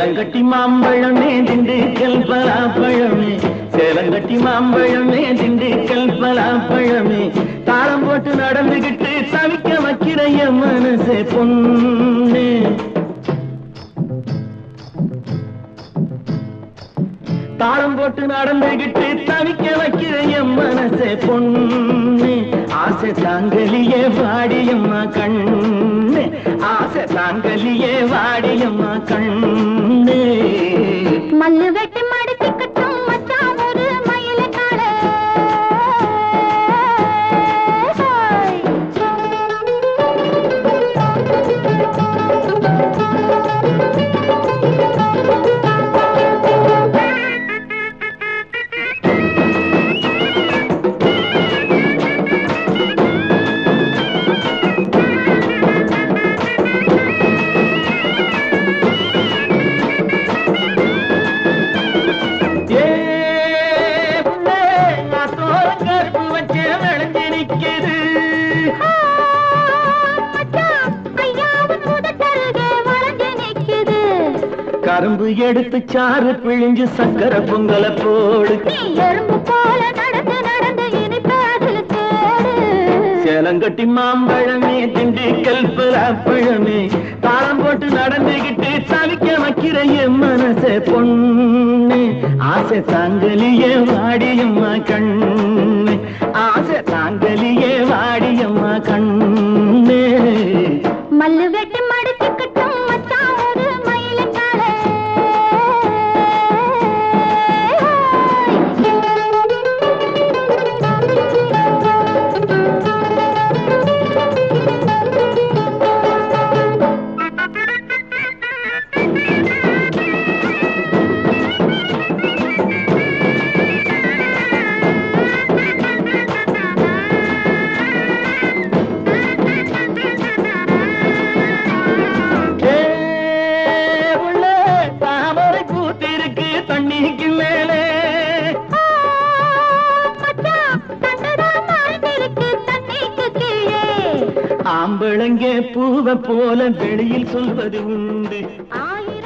சேலங்கட்டி மாம்பழமே திண்டுக்கல் பலாப்பழமே சேலங்கட்டி மாம்பழமே திண்டுக்கல் பலாப்பழமே தாளம் போட்டு நடந்துகிட்டு தவிக்க வைக்கிற என் மனசே பொண்ணு தாளம் போட்டு நடந்துகிட்டு தவிக்க வைக்கிற என் மனசே பொண்ணு ஆசை தாங்கலியே வாடியம்மா கண்ணு ஆசை தாங்கலியே வாடியம்மா கண்ணு மல்லு வெட்டி மடிச்சுக்கட்டும் மச்சான் ஒரு மயில கால ஏ புள்ளே, நான் தோர கருப்பு வச்சே விளைஞ்சு நிக்குது மச்சான் ஐயாவும் முதட்டருகே வளைஞ்சு நிக்குது கரும்பு எடுத்து சாறு பிழிஞ்சு சக்கரை பொங்கல போடு நீ எறும்பு போல நடந்து நடந்து இனிப்ப அதில் தேடு சேலங்கட்டி மாம்பழமே திண்டுக்கல் பலாப்பழமே தாளம் போட்டு நடந்துகிட்டு தவிக்க வைக்கிற என் மனசே பொண்ணு ஆசை தாங்கலியே வாடியம்மா கண்ணு ஆசை தாங்கலியே வாடியம்மா கண்ணு மல்லு வெட்டி மடிச்சுக்கட்டும் மச்சான் ஒரு மயில கால ஏ உள்ளே தாமரை பூத்திருக்கு தண்ணிக்கு மேலே மச்சான் தண்டுதான் மறைஞ்சிருக்கு தண்ணிக்கு கீழே ஆம்பளங்கே பூவை போல வெளியில் சொல்வது உண்டு ஆயிரம்